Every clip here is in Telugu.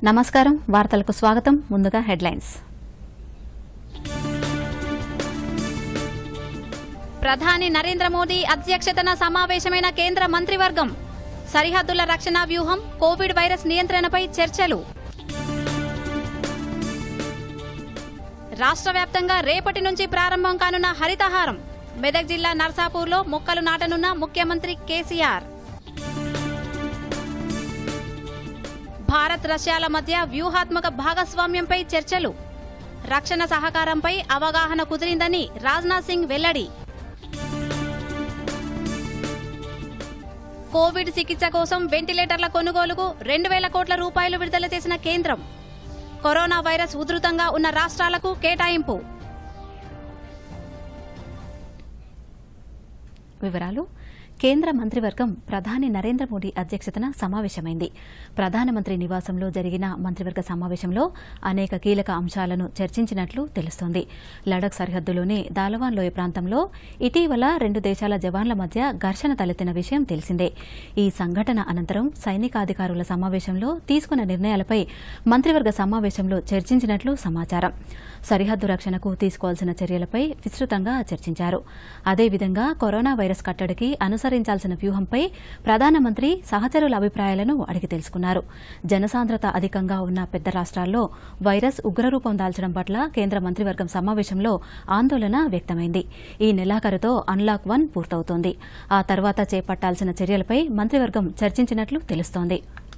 నమస్కారం వార్తలకు స్వాగతం ముందుగా హెడ్లైన్స్ ప్రధాని నరేంద్ర మోదీ అధ్యక్షతన సమావేశమైన కేంద్ర మంత్రివర్గం సరిహద్దుల రక్షణ వ్యూహం కోవిడ్ వైరస్ నియంత్రణపై చర్చలు రాష్ట్ర వ్యాప్తంగా రేపటి నుంచి ప్రారంభం కానున్న హరితహారం మెదక్ జిల్లా నర్సాపూర్లో మొక్కలు నాటనున్న ముఖ్యమంత్రి కేసీఆర్ భారత్ రష్యాల మధ్య వ్యూహాత్మక భాగస్వామ్యంపై చర్చలు రక్షణ సహకారంపై అవగాహన కుదిరిందని రాజ్నాథ్ సింగ్ వెల్లడి కోవిడ్ చికిత్స కోసం వెంటిలేటర్ల కొనుగోలుకు రెండు వేల కోట్ల రూపాయలు విడుదల చేసిన కేంద్రం కరోనా వైరస్ ఉధృతంగా ఉన్న రాష్ట్రాలకు కేటాయింపు వివరాలు కేంద్ర మంత్రివర్గం ప్రధాని నరేంద్ర మోదీ అధ్యక్షతన సమావేశమైంది ప్రధానమంత్రి నివాసంలో జరిగిన మంత్రివర్గ సమావేశంలో అనేక కీలక అంశాలను చర్చించినట్లు తెలుస్తోంది లడక్ సరిహద్దులోని దాలవాన్ లోయ ప్రాంతంలో ఇటీవల రెండు దేశాల జవాన్ల మధ్య ఘర్షణ తలెత్తిన విషయం తెలిసిందే ఈ సంఘటన అనంతరం సైనికాధికారుల సమావేశంలో తీసుకున్న నిర్ణయాలపై మంత్రివర్గ సమావేశంలో చర్చించినట్లు సమాచారం సరిహద్దు రక్షణకు తీసుకోవాల్సిన చర్యలపై విస్తృతంగా చర్చించారు అదేవిధంగా కరోనా వైరస్ కట్టడికి అనుసరించాల్సిన వ్యూహంపై ప్రధానమంత్రి సహచరుల అభిప్రాయాలను అడిగి తెలుసుకున్నారు జనసాంద్రత అధికంగా ఉన్న పెద్ద రాష్ట్రాల్లో వైరస్ ఉగ్రరూపం దాల్చడం పట్ల కేంద్ర మంత్రివర్గం సమావేశంలో ఆందోళన వ్యక్తమైంది ఈ నెలాఖరుతో అన్లాక్ వన్ పూర్తవుతోంది ఆ తర్వాత చేపట్టాల్సిన చర్యలపై మంత్రివర్గం చర్చించినట్లు తెలుస్తోంది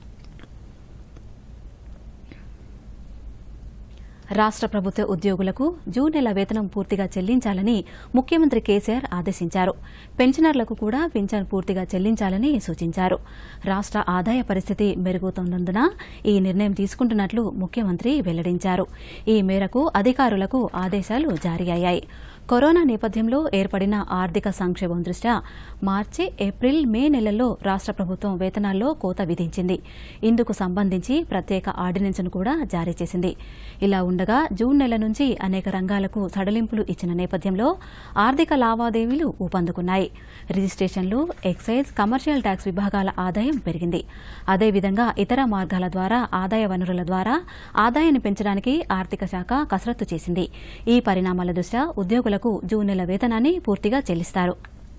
రాష్ట్ర ప్రభుత్వ ఉద్యోగులకు జూన్ నెల వేతనం పూర్తిగా చెల్లించాలని ముఖ్యమంత్రి కేసీఆర్ ఆదేశించారు పెన్షనర్లకు కూడా పింఛన్ పూర్తిగా చెల్లించాలని సూచించారు రాష్ట్ర ఆదాయ పరిస్థితి మెరుగుతున్నందున ఈ నిర్ణయం తీసుకుంటున్నట్లు ముఖ్యమంత్రి వెల్లడించారు ఈ మేరకు అధికారులకు ఆదేశాలు జారీ అయ్యాయి కరోనా నేపథ్యంలో ఏర్పడిన ఆర్థిక సంక్షోభం దృష్ట్యా మార్చి ఏప్రిల్ మే నెలల్లో రాష్ట్ర ప్రభుత్వం వేతనాల్లో కోత విధించింది ఇందుకు సంబంధించి ప్రత్యేక ఆర్డినెన్స్ను కూడా జారీ చేసింది ఇలా ఉండగా జూన్ నెల నుంచి అనేక రంగాలకు సడలింపులు ఇచ్చిన నేపథ్యంలో ఆర్థిక లావాదేవీలు ఊపందుకున్నాయి రిజిస్ట్రేషన్లు ఎక్సైజ్ కమర్షియల్ ట్యాక్స్ విభాగాల ఆదాయం పెరిగింది అదేవిధంగా ఇతర మార్గాల ద్వారా ఆదాయ వనరుల ద్వారా ఆదాయాన్ని పెంచడానికి ఆర్థిక శాఖ కసరత్తు చేసింది ఈ పరిణామాల దృష్ట్యా ఉద్యోగులకు జూన్ నెల వేతనాన్ని పూర్తిగా చెల్లిస్తారు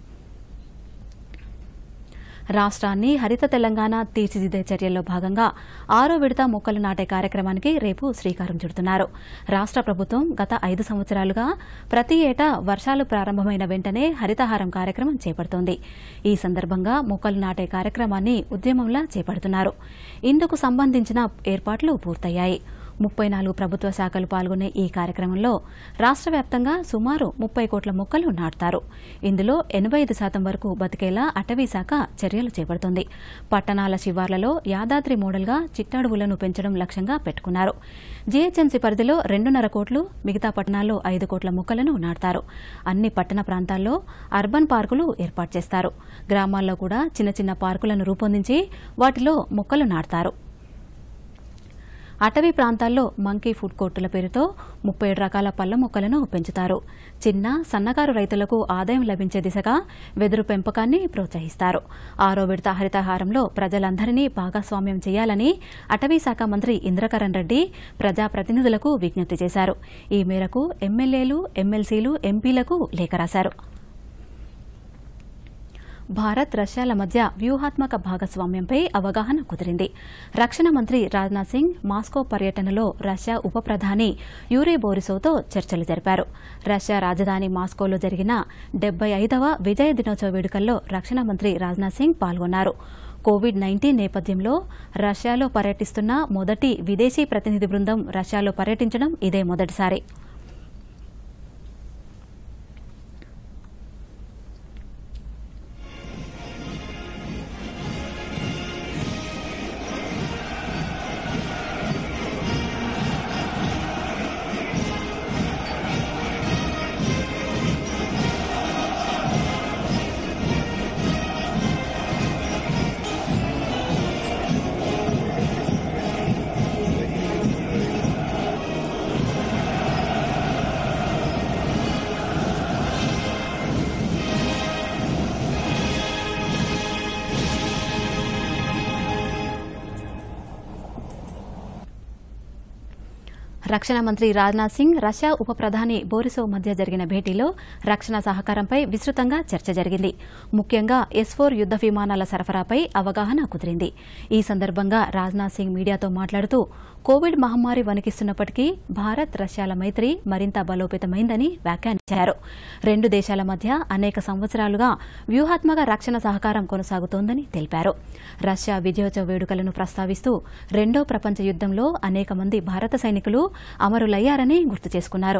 రాష్ట్రాన్ని హరిత తెలంగాణ తీర్చిదిద్దే చర్యల్లో భాగంగా ఆరో విడత మొక్కలు నాటే కార్యక్రమానికి రేపు శ్రీకారం చుడుతున్నారు రాష్ట్ర ప్రభుత్వం గత ఐదు సంవత్సరాలుగా ప్రతి ఏటా వర్షాలు ప్రారంభమైన వెంటనే హరితహారం కార్యక్రమం చేపడుతోంది ఈ సందర్భంగా మొక్కలు నాటే కార్యక్రమాన్ని ఉద్యమంలా చేపడుతున్నారు ఇందుకు సంబంధించిన ఏర్పాట్లు పూర్తయ్యాయి ముప్పై నాలుగు ప్రభుత్వ శాఖలు పాల్గొనే ఈ కార్యక్రమంలో రాష్ట్ర వ్యాప్తంగా సుమారు ముప్పై కోట్ల మొక్కలు నాటుతారు ఇందులో ఎనబై ఐదు శాతం వరకు బతికేలా అటవీ శాఖ చర్యలు చేపడుతోంది పట్టణాల శివార్లలో యాదాద్రి మోడల్గా చిట్టడవులను పెంచడం లక్ష్యంగా పెట్టుకున్నారు జీహెచ్ఎంసీ పరిధిలో రెండున్నర కోట్లు మిగతా పట్టణాల్లో ఐదు కోట్ల మొక్కలను నాటుతారు అన్ని పట్టణ ప్రాంతాల్లో అర్బన్ పార్కులు ఏర్పాటు చేస్తారు గ్రామాల్లో కూడా చిన్న చిన్న పార్కులను రూపొందించి వాటిలో మొక్కలు నాటుతారు అటవీ ప్రాంతాల్లో మంకీ ఫుడ్ కోర్టుల పేరుతో ముప్పై ఏడు రకాల పళ్ల మొక్కలను పెంచుతారు చిన్న సన్నకారు రైతులకు ఆదాయం లభించే దిశగా వెదురు పెంపకాన్ని ప్రోత్సహిస్తారు ఆరో విడత హరితహారంలో ప్రజలందరినీ భాగస్వామ్యం చేయాలని అటవీ శాఖ మంత్రి ఇంద్రకరణ్ రెడ్డి ప్రజాప్రతినిధులకు విజ్ఞప్తి చేశారు ఈ మేరకు ఎమ్మెల్యేలు ఎమ్మెల్సీలు ఎంపీలకు లేఖ రాశారు భారత్ రష్యాల మధ్య వ్యూహాత్మక భాగస్వామ్యంపై అవగాహన కుదిరింది రక్షణ మంత్రి రాజ్నాథ్ సింగ్ మాస్కో పర్యటనలో రష్యా ఉప ప్రధాని యూరీ బోరిసోతో చర్చలు జరిపారు రష్యా రాజధాని మాస్కోలో జరిగిన డెబ్బై ఐదవ విజయ దినోత్సవ వేడుకల్లో రక్షణ మంత్రి రాజ్నాథ్ సింగ్ పాల్గొన్నారు కోవిడ్ నైన్టీన్ నేపథ్యంలో రష్యాలో పర్యటిస్తున్న మొదటి విదేశీ ప్రతినిధి బృందం రష్యాలో పర్యటించడం ఇదే మొదటిసారి రక్షణ మంత్రి రాజ్నాథ్ సింగ్ రష్యా ఉప ప్రధాని బోరిసోవ్ మధ్య జరిగిన భేటీలో రక్షణ సహకారంపై విస్తృతంగా చర్చ జరిగింది ముఖ్యంగా ఎస్ ఫోర్ యుద్ద విమానాల సరఫరాపై అవగాహన కుదిరింది ఈ సందర్భంగా రాజ్నాథ్ సింగ్ మీడియాతో మాట్లాడుతూ కోవిడ్ మహమ్మారి వణికిస్తున్నప్పటికీ భారత్ రష్యాల మైత్రి మరింత బలోపేతమైందని వ్యాఖ్యానించారు రెండు దేశాల మధ్య అనేక సంవత్సరాలుగా వ్యూహాత్మక రక్షణ సహకారం కొనసాగుతోందని తెలిపారు రష్యా విజయోత్సవ వేడుకలను ప్రస్తావిస్తూ రెండో ప్రపంచ యుద్దంలో అనేక మంది భారత సైనికులు అమరులయ్యారని గుర్తు చేసుకున్నారు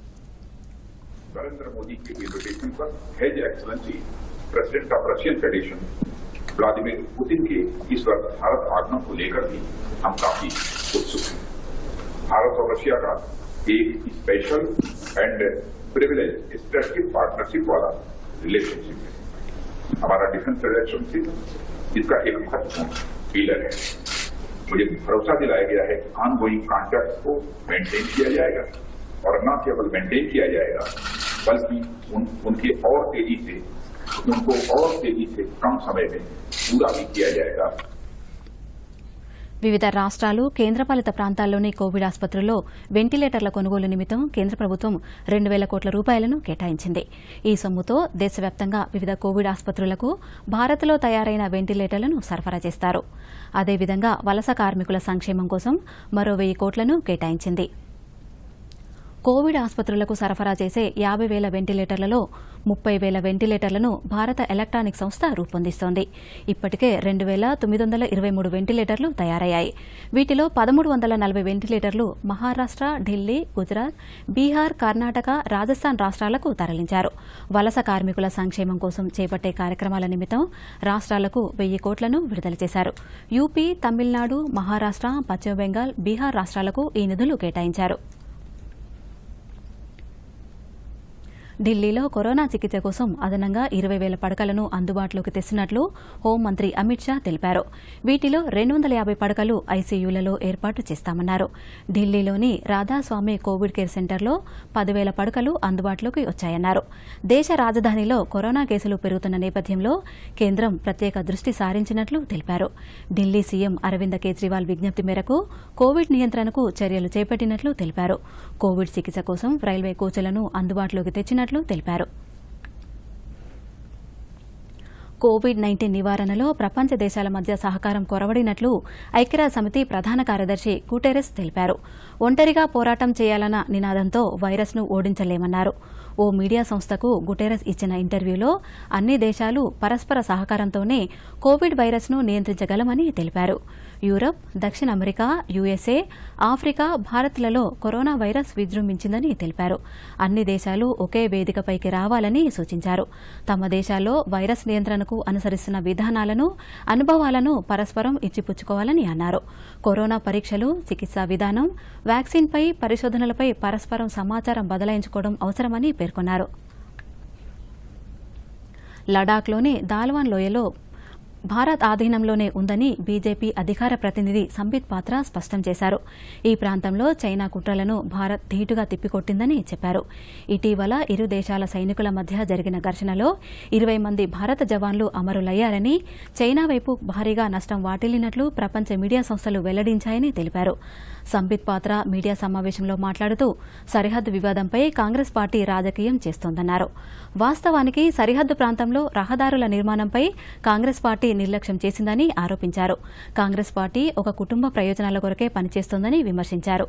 नरेंद्र मोदी के इन्विटेशन पर his excellency president of Russian federation Vladimir Putin के इस वर्ष भारत आगमन को लेकर भी हम काफी उत्सुक हैं भारत और रशिया का एक special and privilege strategic partnership वाला रिलेशनशिप है हमारा डिफेंस रिलेशनशिप इसका एक महत्वपूर्ण पिलर है मुझे भरोसा दिलाया गया है कि ऑन गोइंग कॉन्टैक्ट को मेंटेन किया जाएगा और न केवल मेंटेन किया जाएगा बल्कि उन, उनके और तेजी से उनको और तेजी से कम समय में पूरा भी किया जाएगा వివిధ రాష్ట్రాలు కేంద్రపాలిత ప్రాంతాల్లోని కోవిడ్ ఆసుపత్రుల్లో వెంటిలేటర్ల కొనుగోలు నిమిత్తం కేంద్ర ప్రభుత్వం రెండు వేల కోట్ల రూపాయలను కేటాయించింది ఈ సొమ్ముతో దేశవ్యాప్తంగా వివిధ కోవిడ్ ఆసుపత్రులకు భారత్లో తయారైన వెంటిలేటర్లను సరఫరా చేస్తారు అదేవిధంగా వలస కార్మికుల సంక్షేమం కోసం మరో వెయ్యి కోట్లను కేటాయించింది కోవిడ్ ఆసుపత్రులకు సరఫరా చేసే యాబై వేల వెంటిలేటర్లలో ముప్పై వేల వెంటిలేటర్లను భారత ఎలక్ట్రానిక్ సంస్థ రూపొందిస్తోంది ఇప్పటికే రెండు వేల తొమ్మిది వందల ఇరవై మూడు వెంటిలేటర్లు తయారయ్యాయి వీటిలో పదమూడు వందల నలభై వెంటిలేటర్లు మహారాష్ట ఢిల్లీ గుజరాత్ బీహార్ కర్ణాటక రాజస్థాన్ రాష్ట్రాలకు తరలించారు వలస కార్మికుల సంక్షేమం కోసం చేపట్టే కార్యక్రమాల నిమిత్తం రాష్ట్రాలకు వెయ్యి కోట్లను విడుదల చేశారు యూపీ తమిళనాడు మహారాష్ట పశ్చిమ బెంగాల్ బీహార్ రాష్ట్రాలకు ఈ నిధులు కేటాయించారు ఢిల్లీలో కరోనా చికిత్స కోసం అదనంగా ఇరవై వేల పడకలను అందుబాటులోకి తెస్తున్నట్లు హోంమంత్రి అమిత్ షా తెలిపారు వీటిలో రెండు వందల యాభై పడకలు ఐసీయూలలో ఏర్పాటు చేస్తామన్నారు ఢిల్లీలోని రాధాస్వామి కోవిడ్ కేర్ సెంటర్లో పదివేల పడకలు అందుబాటులోకి వచ్చాయన్నారు దేశ రాజధానిలో కరోనా కేసులు పెరుగుతున్న నేపథ్యంలో కేంద్రం ప్రత్యేక దృష్టి సారించినట్లు తెలిపారు ఢిల్లీ సీఎం అరవింద్ కేజ్రీవాల్ విజ్ఞప్తి మేరకు కోవిడ్ నియంత్రణకు చర్యలు చేపట్టినట్లు తెలిపారు కోవిడ్ చికిత్స కోసం రైల్వే కోచ్లను అందుబాటులోకి తెచ్చినట్లు తెలిపారు కోవిడ్ నైన్టీన్ నివారణలో ప్రపంచ దేశాల మధ్య సహకారం కొరవడినట్లు ఐక్యరాజ్య సమితి ప్రధాన కార్యదర్శి గుటెరెస్ తెలిపారు ఒంటరిగా పోరాటం చేయాలన్న నినాదంతో వైరస్ను ఓడించలేమన్నారు ఓ మీడియా సంస్థకు గుటెరస్ ఇచ్చిన ఇంటర్వ్యూలో అన్ని దేశాలు పరస్పర సహకారంతోనే కోవిడ్ వైరస్ను నియంత్రించగలమని తెలిపారు యూరప్ దక్షిణ అమెరికా యుఎస్ఏ ఆఫ్రికా భారత్లలో కరోనా వైరస్ విజృంభించిందని తెలిపారు అన్ని దేశాలు ఒకే వేదికపైకి రావాలని సూచించారు తమ దేశాల్లో వైరస్ నియంత్రణకు అనుసరిస్తున్న విధానాలను అనుభవాలను పరస్పరం ఇచ్చిపుచ్చుకోవాలని అన్నారు కరోనా పరీక్షలు చికిత్సా విధానం వ్యాక్సిన్పై పరిశోధనలపై పరస్పరం సమాచారం బదలాయించుకోవడం అవసరమని పేర్కొన్నారు లడాఖ్లోని దాల్వాన్ లోయలో భారత్ ఆధీనంలోనే ఉందని బీజేపీ అధికార ప్రతినిధి సంబిత్ పాత్ర స్పష్టం చేశారు ఈ ప్రాంతంలో చైనా కుట్రలను భారత్ ధీటుగా తిప్పికొట్టిందని చెప్పారు ఇటీవల ఇరు దేశాల సైనికుల మధ్య జరిగిన ఘర్షణలో ఇరవై మంది భారత జవాన్లు అమరులయ్యారని చైనా వైపు భారీగా నష్టం వాటిల్లినట్లు ప్రపంచ మీడియా సంస్థలు వెల్లడించాయని తెలిపారు సంబిత్ పాత్ర మీడియా సమావేశంలో మాట్లాడుతూ సరిహద్దు వివాదంపై కాంగ్రెస్ పార్టీ రాజకీయం చేస్తోందన్నారు వాస్తవానికి సరిహద్దు ప్రాంతంలో రహదారుల నిర్మాణంపై కాంగ్రెస్ పార్టీ నిర్లక్ష్యం చేసిందని ఆరోపించారు కాంగ్రెస్ పార్టీ ఒక కుటుంబ ప్రయోజనాల కొరకే పనిచేస్తోందని విమర్శించారు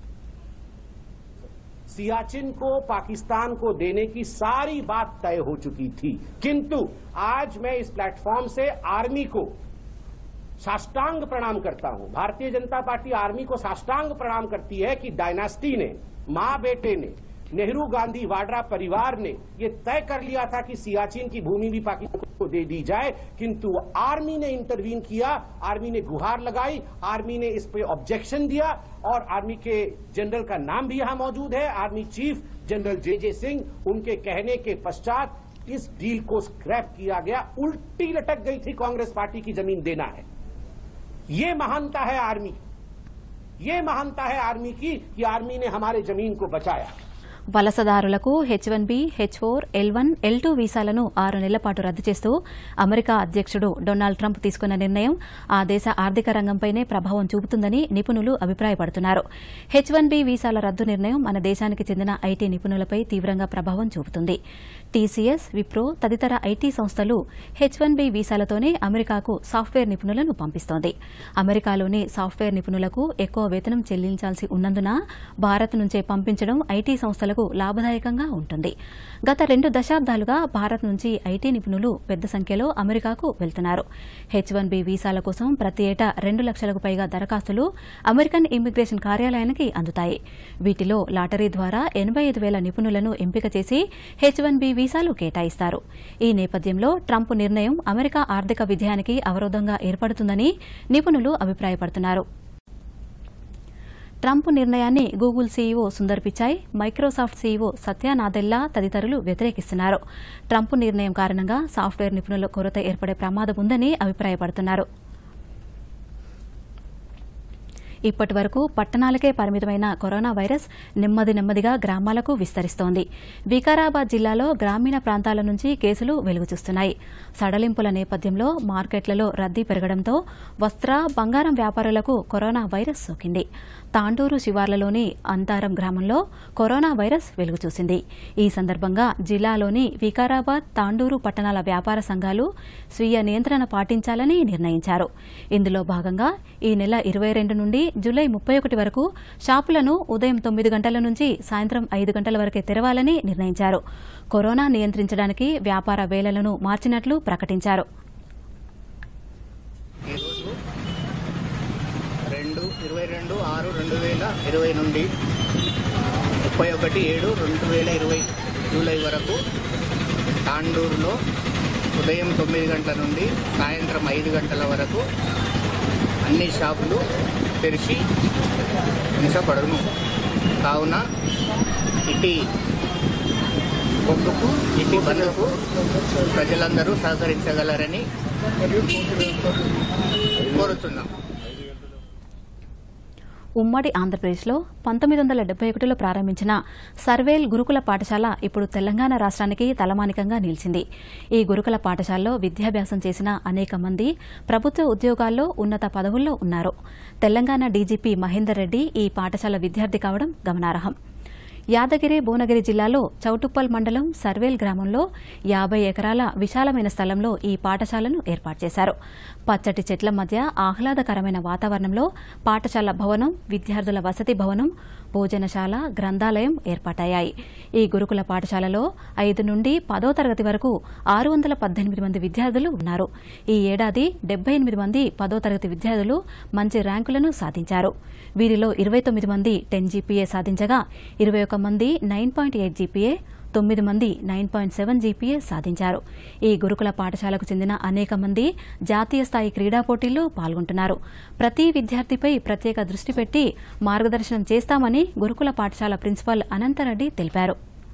सियाचिन को पाकिस्तान को देने की सारी बात तय हो चुकी थी किंतु आज मैं इस प्लेटफॉर्म से आर्मी को साष्टांग प्रणाम करता हूं भारतीय जनता पार्टी आर्मी को साष्टांग प्रणाम करती है कि डायनास्टी ने मां बेटे ने नेहरू गांधी वाड्रा परिवार ने ये तय कर लिया था कि सियाचिन की भूमि भी पाकिस्तान को दे दी जाए किंतु आर्मी ने इंटरवीन किया आर्मी ने गुहार लगाई आर्मी ने इस पे ऑब्जेक्शन दिया और आर्मी के जनरल का नाम भी यहां मौजूद है army chief general J J Singh उनके कहने के पश्चात इस डील को स्क्रैप किया गया उल्टी लटक गई थी कांग्रेस पार्टी की जमीन देना है ये महानता है आर्मी की ये महानता है आर्मी की कि आर्मी ने हमारे जमीन को बचाया వలసదారులకు H one B H four L one L two వీసాలను ఆరు నెలల పాటు రద్దు చేస్తూ అమెరికా అధ్యక్షుడు డొనాల్డ్ ట్రంప్ తీసుకున్న నిర్ణయం ఆ దేశ ఆర్థిక రంగంపైనే ప్రభావం చూపుతుందని నిపుణులు అభిప్రాయపడుతున్నారు హెచ్ వన్ బి వీసాల రద్దు నిర్ణయం మన దేశానికి చెందిన ఐటీ నిపుణులపై తీవ్రంగా ప్రభావం చూపుతుంది టీసీఎస్ విప్రో తదితర ఐటీ సంస్థలు హెచ్ వన్ బి వీసాలతోనే అమెరికాకు సాఫ్ట్వేర్ నిపుణులను పంపిస్తోంది అమెరికాలోని సాఫ్ట్వేర్ నిపుణులకు ఎక్కువ వేతనం చెల్లించాల్సి ఉన్నందున భారత్ నుంచే పంపించడం ఐటీ సంస్థలకు లాభదాయకంగా ఉంటుంది గత రెండు దశాబ్దాలుగా భారత్ నుంచి ఐటీ నిపుణులు పెద్ద సంఖ్యలో అమెరికాకు వెళ్తున్నారు హెచ్ వన్ బి వీసాల కోసం ప్రతి ఏటా రెండు లక్షలకు పైగా దరఖాస్తులు అమెరికన్ ఇమ్మిగ్రేషన్ కార్యాలయానికి అందుతాయి వీటిలో లాటరీ ద్వారా ఎనబై ఐదు వేల నిపుణులను ఎంపిక చేసి హెచ్ వన్ బి వీసాలు కేటాయిస్తారు ఈ నేపథ్యంలో ట్రంప్ నిర్ణయం అమెరికా ఆర్థిక విజయానికి అవరోధంగా ఏర్పడుతుందని నిపుణులు అభిప్రాయపడుతున్నారు ట్రంప్ నిర్ణయాన్ని Google CEO Sundar Pichai Microsoft CEO Satya Nadella తదితరులు వ్యతిరేకిస్తున్నారు ట్రంప్ నిర్ణయం కారణంగా సాఫ్ట్వేర్ నిపుణుల కొరత ఏర్పడే ప్రమాదం ఉందని అభిప్రాయపడుతున్నారు ఇప్పటి వరకు పట్టణాలకే పరిమితమైన కరోనా వైరస్ నెమ్మది నెమ్మదిగా గ్రామాలకు విస్తరిస్తోంది వికారాబాద్ జిల్లాలో గ్రామీణ ప్రాంతాల నుంచి కేసులు వెలుగుచూస్తున్నాయి సడలింపుల నేపథ్యంలో మార్కెట్లలో రద్దీ పెరగడంతో వస్త్ర బంగారం వ్యాపారులకు కరోనా వైరస్ సోకింది తాండూరు శివార్లలోని అంతారం గ్రామంలో కరోనా వైరస్ వెలుగుచూసింది ఈ సందర్భంగా జిల్లాలోని వికారాబాద్ తాండూరు పట్టణాల వ్యాపార సంఘాలు స్వీయ నియంత్రణ పాటించాలని నిర్ణయించారు ఇందులో భాగంగా ఈ నెల ఇరవై రెండు నుండి జూలై ముప్పై ఒకటి వరకు షాపులను ఉదయం తొమ్మిది గంటల నుంచి సాయంత్రం ఐదు గంటల వరకే తెరవాలని నిర్ణయించారు కరోనా నియంత్రించడానికి వ్యాపార వేళలను మార్చినట్లు ప్రకటించారు ఈరోజు రెండు ఇరవై రెండు ఆరు రెండు వేల ఇరవై నుండి ముప్పై ఒకటి ఏడు రెండు వేల ఇరవై జూలై వరకు తాండూరులో ఉదయం తొమ్మిది గంటల నుండి సాయంత్రం ఐదు గంటల వరకు అన్ని షాపులు తెరిచి ఉంచబడును కావున ఇటీ పొందుకు ఇటీ బంధుకు ప్రజలందరూ సహకరించగలరని కోరుతున్నాం ఉమ్మడి ఆంధ్రప్రదేశ్లో పంతొమ్మిది వందల డెబ్బై ఒకటిలో ప్రారంభించిన సర్వేల్ గురుకుల పాఠశాల ఇప్పుడు తెలంగాణ రాష్ట్రానికి తలమానికంగా నిలిచింది ఈ గురుకుల పాఠశాలలో విద్యాభ్యాసం చేసిన అనేక మంది ప్రభుత్వ ఉద్యోగాల్లో ఉన్నత పదవుల్లో ఉన్నారు తెలంగాణ డీజీపీ మహేందర్ రెడ్డి ఈ పాఠశాల విద్యార్థి కావడం గమనార్హం యాదగిరి భువనగిరి జిల్లాలో చౌటుప్పల్ మండలం సర్వేల్ గ్రామంలో యాబై ఎకరాల విశాలమైన స్థలంలో ఈ పాఠశాలను ఏర్పాటు చేశారు పచ్చటి చెట్ల మధ్య ఆహ్లాదకరమైన వాతావరణంలో పాఠశాల భవనం విద్యార్థుల వసతి భవనం భోజనశాల గ్రంథాలయం ఏర్పాటయ్యాయి ఈ గురుకుల పాఠశాలలో ఐదు నుండి పదో తరగతి వరకు ఆరు వందల పద్దెనిమిది మంది విద్యార్థులు ఉన్నారు ఈ ఏడాది డెబ్బై ఎనిమిది మంది పదో తరగతి విద్యార్థులు మంచి ర్యాంకులను సాధించారు వీరిలో ఇరవై తొమ్మిది మంది టెన్ జీపీఏ సాధించగా ఇరవై ఒక మంది నైన్ పాయింట్ ఎయిట్ జీపీఏ తొమ్మిది మంది నైన్ పాయింట్ సెవెన్ జీపీఏ సాధించారు ఈ గురుకుల పాఠశాలకు చెందిన అనేక మంది జాతీయ స్థాయి క్రీడా పోటీల్లో పాల్గొంటున్నారు ప్రతి విద్యార్థిపై ప్రత్యేక దృష్టి పెట్టి మార్గదర్శనం చేస్తామని గురుకుల పాఠశాల ప్రిన్సిపాల్ అనంతరెడ్డి తెలిపారు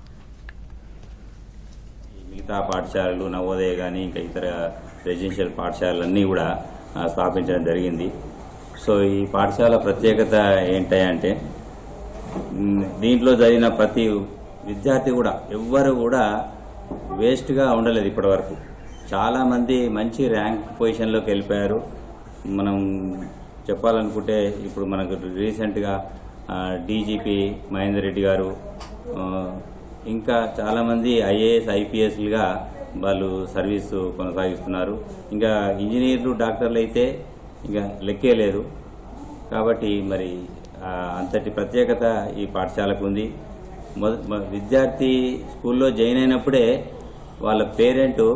మిగతా పాఠశాలలు నవోదయ కానీ ఇంకా ఇతర రెసిడెన్షియల్ పాఠశాలలన్నీ కూడా ఆ, స్థాపించడం జరిగింది సో ఈ పాఠశాల ప్రత్యేకత ఏంటంటే మ్, దీంట్లో చదివిన ప్రతి విద్యార్థి కూడా ఎవ్వరు కూడా వేస్ట్గా ఉండలేదు ఇప్పటివరకు చాలా మంది మంచి ర్యాంక్ పొజిషన్లోకి వెళ్ళిపోయారు మనం చెప్పాలనుకుంటే ఇప్పుడు మనకు రీసెంట్గా డీజీపీ మహేందర్ రెడ్డి గారు ఆ, ఇంకా చాలామంది ఐఏఎస్ ఐపీఎస్లుగా వాళ్ళు సర్వీసు కొనసాగిస్తున్నారు ఇంకా ఇంజనీర్లు డాక్టర్లు అయితే ఇంకా లెక్కే లేదు కాబట్టి మరి ఆ, అంతటి ప్రత్యేకత ఈ పాఠశాలకు ఉంది మొద మ- విద్యార్థి స్కూల్లో జాయిన్ అయినప్పుడే వాళ్ళ పేరెంట్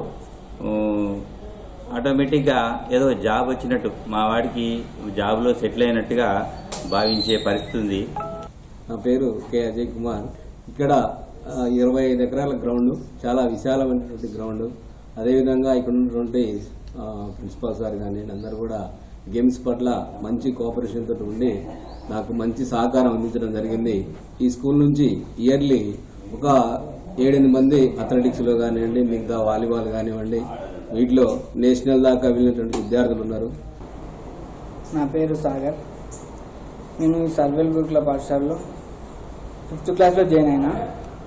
ఆటోమేటిక్గా ఏదో జాబ్ వచ్చినట్టు మా వాడికి జాబ్లో సెటిల్ అయినట్టుగా భావించే పరిస్థితి ఉంది నా పేరు కె అజయ్ కుమార్ ఇక్కడ ఆ, ఇరవై ఐదు ఎకరాల గ్రౌండ్ చాలా విశాలమైనటువంటి గ్రౌండ్ అదేవిధంగా ఇక్కడ ఉన్నటువంటి ఆ, ప్రిన్సిపాల్ సార్ కానీ అందరూ కూడా గేమ్స్ పట్ల మంచి కోఆపరేషన్ తోటి ఉండి నాకు మంచి సహకారం అందించడం జరిగింది ఈ స్కూల్ నుంచి ఇయర్లీ ఒక ఏడెనిమిది మంది అథ్లెటిక్స్ లో కానివ్వండి మిగతా వాలీబాల్ కానివ్వండి వీటిలో నేషనల్ దాకా వెళ్ళినటువంటి విద్యార్థులు ఉన్నారు నా పేరు సాగర్ నేను ఈ సర్వేల్ గురుకుల పాఠశాలలో ఫిఫ్త్ క్లాస్లో జాయిన్ అయినా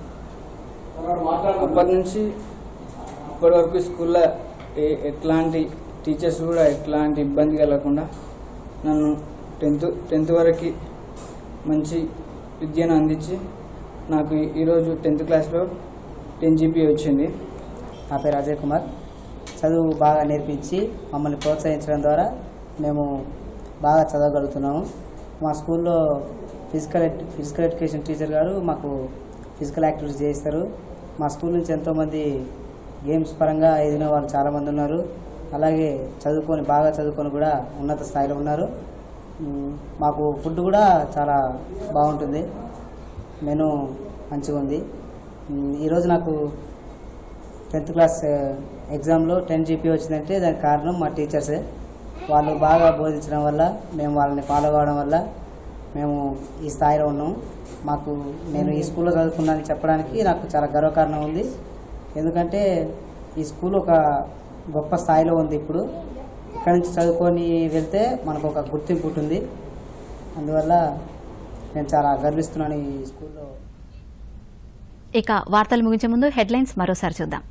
అప్పటి నుంచి ఇప్పటి వరకు స్కూల్లో ఏ- ఎట్లాంటి టీచర్స్ కూడా ఎట్లాంటి ఇబ్బంది కలగకుండా నన్ను టెన్త్ టెన్త్ వరకు మంచి విద్యను అందించి నాకు ఈరోజు టెన్త్ క్లాస్లో టెన్ జీపీ వచ్చింది నా పేరు అజయ్ కుమార్ చదువు బాగా నేర్పించి మమ్మల్ని ప్రోత్సహించడం ద్వారా మేము బాగా చదవగలుగుతున్నాము మా స్కూల్లో physical ed- physical education teacher గారు మాకు ఫిజికల్ యాక్టివిటీస్ చేయిస్తారు మా స్కూల్ నుంచి ఎంతోమంది గేమ్స్ పరంగా ఎదిగిన వాళ్ళు చాలామంది ఉన్నారు అలాగే చదువుకొని బాగా చదువుకొని కూడా ఉన్నత స్థాయిలో ఉన్నారు మ్, మాకు ఫుడ్ కూడా చాలా బాగుంటుంది మెను మంచిగా ఉంది మ్, ఈరోజు నాకు టెన్త్ క్లాస్ ఆ, ఎగ్జామ్లో టెన్ జీపీ వచ్చిందంటే దానికి కారణం మా టీచర్సే వాళ్ళు బాగా బోధించడం వల్ల మేము వాళ్ళని ఫాలో కావడం వల్ల మేము ఈ స్థాయిలో ఉన్నాం మాకు నేను ఈ స్కూల్లో చదువుకున్నానని చెప్పడానికి నాకు చాలా గర్వకారణం ఉంది ఎందుకంటే ఈ స్కూల్ ఒక గొప్ప స్థాయిలో ఉంది ఇప్పుడు ఇక్కడి నుంచి చదువుకొని వెళ్తే మనకు ఒక గుర్తింపు ఉంటుంది అందువల్ల నేను చాలా గర్విస్తున్నాను ఈ స్కూల్లో ఇక వార్తలు ముగించే ముందు హెడ్లైన్స్ మరోసారి చూద్దాం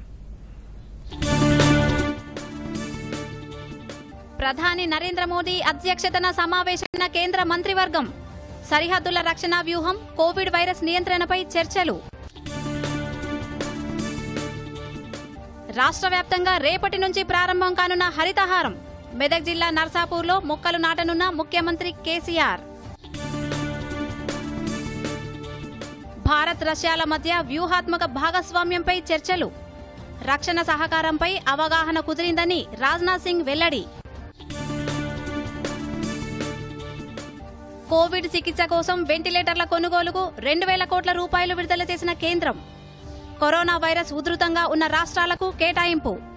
ప్రధాని నరేంద్ర మోదీ అధ్యక్షతన సమావేశమైన కేంద్ర మంత్రివర్గం సరిహద్దుల రక్షణ వ్యూహం కోవిడ్ వైరస్ నియంత్రణపై చర్చలు రాష్ట్ర వ్యాప్తంగా రేపటి నుంచి ప్రారంభం కానున్న హరితహారం మెదక్ జిల్లా నర్సాపూర్లో మొక్కలు నాటనున్న ముఖ్యమంత్రి కేసీఆర్ భారత్ రష్యాల మధ్య వ్యూహాత్మక భాగస్వామ్యంపై చర్చలు రక్షణ సహకారంపై అవగాహన కుదిరిందని రాజ్నాథ్ సింగ్ వెల్లడి కోవిడ్ చికిత్స కోసం వెంటిలేటర్ల కొనుగోలుకు రెండు వేల కోట్ల రూపాయలు విడుదల చేసిన కేంద్రం కరోనా వైరస్ ఉధృతంగా ఉన్న రాష్ట్రాలకు కేటాయింపు